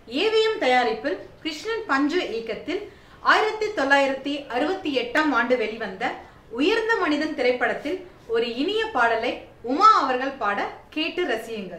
AVM தயாரிப்பில் கிருஷ்ணன் பஞ்சு இயக்கத்தில் ஆயிரத்தி தொள்ளாயிரத்தி அறுபத்தி எட்டாம் ஆண்டு வெளிவந்த உயர்ந்த மனிதன் திரைப்படத்தில் ஒரு இனிய பாடலை உமா அவர்கள் பாட கேட்டு ரசியுங்கள்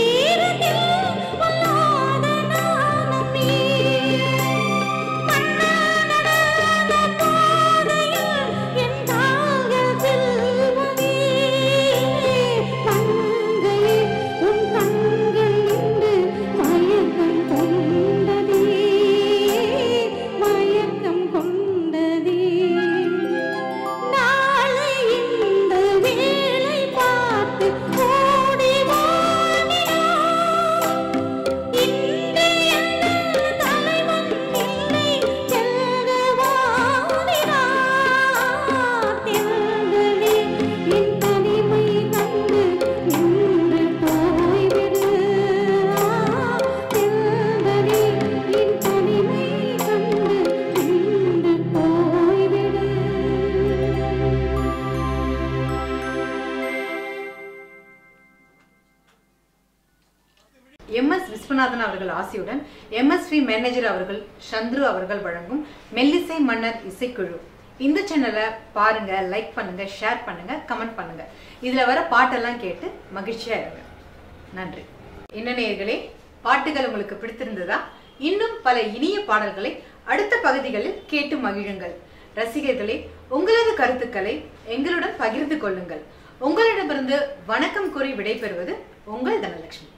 மன்ன எம் எஸ் விஸ்வநாதன் அவர்கள் ஆசியுடன் எம்எஸ்வி மேனேஜர் அவர்கள் சந்துரு அவர்கள் வழங்கும் மெல்லிசை மன்னர் இசைக்குழு இந்த சேனலை பாருங்க லைக் பண்ணுங்க ஷேர் பண்ணுங்க கமெண்ட் பண்ணுங்க இதுல வர பாட்டெல்லாம் கேட்டு மகிழ்ச்சியா இருங்க நன்றி என்ன நேயர்களே பாட்டுகள் உங்களுக்கு பிடித்திருந்ததா இன்னும் பல இனிய பாடல்களை அடுத்த பகுதிகளில் கேட்டு மகிழுங்கள் ரசிகர்களே உங்களது கருத்துக்களை எங்களுடன் பகிர்ந்து கொள்ளுங்கள் உங்களிடமிருந்து வணக்கம் கூறி விடைபெறுவது உங்கள் தனலட்சுமி